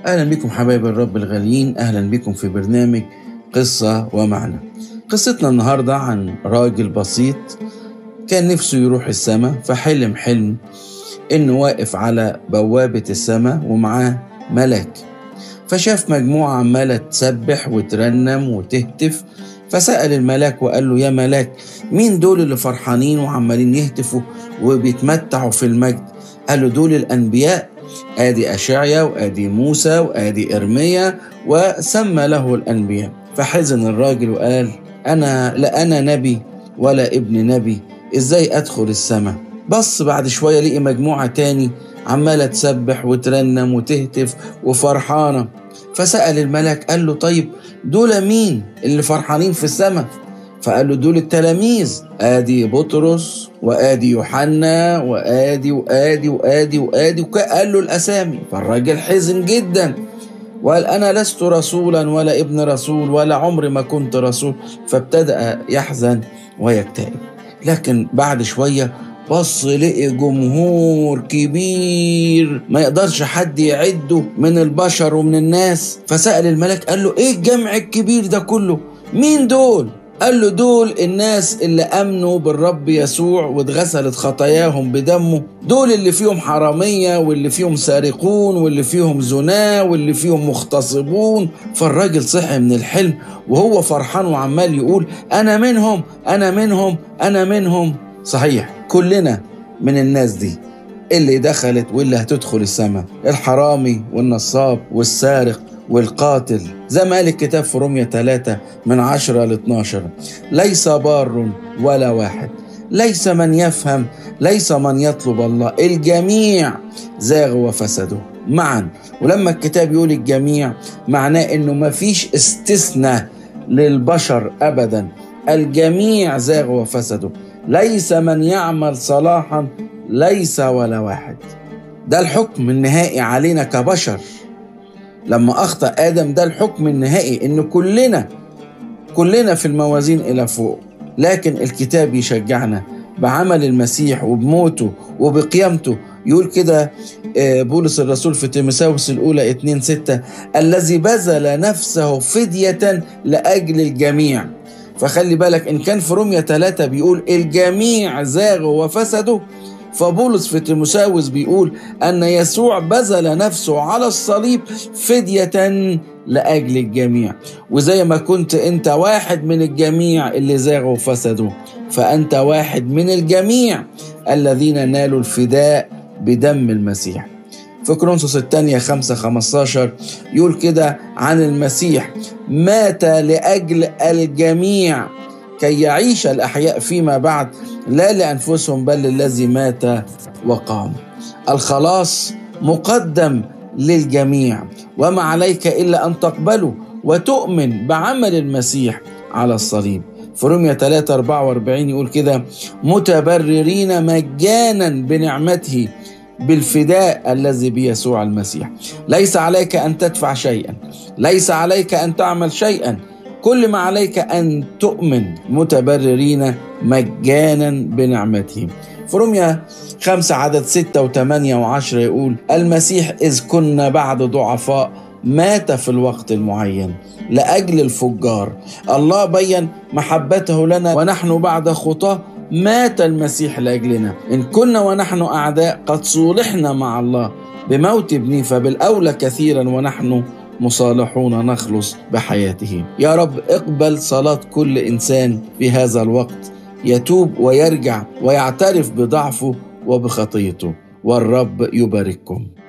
أهلا بكم حبايب الرب الغاليين أهلا بكم في برنامج قصة ومعنى قصتنا النهاردة عن راجل بسيط كان نفسه يروح السماء فحلم حلم إنه واقف على بوابة السماء ومعاه ملاك فشاف مجموعة عمالة تسبح وترنم وتهتف فسأل الملاك وقال له يا ملاك مين دول اللي فرحانين وعمالين يهتفوا وبيتمتعوا في المجد قال له دول الأنبياء آدي أشعيا وآدي موسى وآدي إرميا وسمى له الأنبياء فحزن الراجل وقال أنا لا أنا نبي ولا ابن نبي إزاي أدخل السماء بص بعد شوية لقي مجموعة تاني عمالة تسبح وترنم وتهتف وفرحانة فسأل الملك قال له طيب دول مين اللي فرحانين في السماء فقال له دول التلاميذ ادي بطرس وادي يوحنا وادي وادي وادي وادي وقال له الاسامي فالراجل حزن جدا وقال انا لست رسولا ولا ابن رسول ولا عمري ما كنت رسول فابتدا يحزن ويكتئب لكن بعد شويه بص لقي جمهور كبير ما يقدرش حد يعده من البشر ومن الناس فسأل الملك قال له ايه الجمع الكبير ده كله مين دول قال له دول الناس اللي امنوا بالرب يسوع واتغسلت خطاياهم بدمه دول اللي فيهم حراميه واللي فيهم سارقون واللي فيهم زناه واللي فيهم مغتصبون فالراجل صحي من الحلم وهو فرحان وعمال يقول انا منهم انا منهم انا منهم صحيح كلنا من الناس دي اللي دخلت واللي هتدخل السماء الحرامي والنصاب والسارق والقاتل زي ما قال الكتاب في رومية 3 من 10 ل 12 ليس بار ولا واحد ليس من يفهم ليس من يطلب الله الجميع زاغوا وفسدوا معا ولما الكتاب يقول الجميع معناه انه ما فيش استثناء للبشر ابدا الجميع زاغوا وفسدوا ليس من يعمل صلاحا ليس ولا واحد ده الحكم النهائي علينا كبشر لما اخطا ادم ده الحكم النهائي ان كلنا كلنا في الموازين الى فوق لكن الكتاب يشجعنا بعمل المسيح وبموته وبقيامته يقول كده بولس الرسول في تيموثاوس الاولى 2 6 الذي بذل نفسه فدية لاجل الجميع فخلي بالك ان كان في رومية 3 بيقول الجميع زاغوا وفسدوا فبولس في تيموساوس بيقول أن يسوع بذل نفسه على الصليب فدية لأجل الجميع وزي ما كنت أنت واحد من الجميع اللي زاغوا وفسدوا فأنت واحد من الجميع الذين نالوا الفداء بدم المسيح في كورنثوس الثانية 5 15 يقول كده عن المسيح مات لأجل الجميع كي يعيش الأحياء فيما بعد لا لأنفسهم بل للذي مات وقام الخلاص مقدم للجميع وما عليك إلا أن تقبله وتؤمن بعمل المسيح على الصليب في رومية 3 44 يقول كده متبررين مجانا بنعمته بالفداء الذي بيسوع المسيح ليس عليك أن تدفع شيئا ليس عليك أن تعمل شيئا كل ما عليك أن تؤمن متبررين مجانا بنعمته في روميا خمسة عدد ستة وثمانية وعشرة يقول المسيح إذ كنا بعد ضعفاء مات في الوقت المعين لأجل الفجار الله بين محبته لنا ونحن بعد خطاه مات المسيح لأجلنا إن كنا ونحن أعداء قد صولحنا مع الله بموت ابنه فبالأولى كثيرا ونحن مصالحون نخلص بحياته يا رب اقبل صلاة كل إنسان في هذا الوقت يتوب ويرجع ويعترف بضعفه وبخطيته والرب يبارككم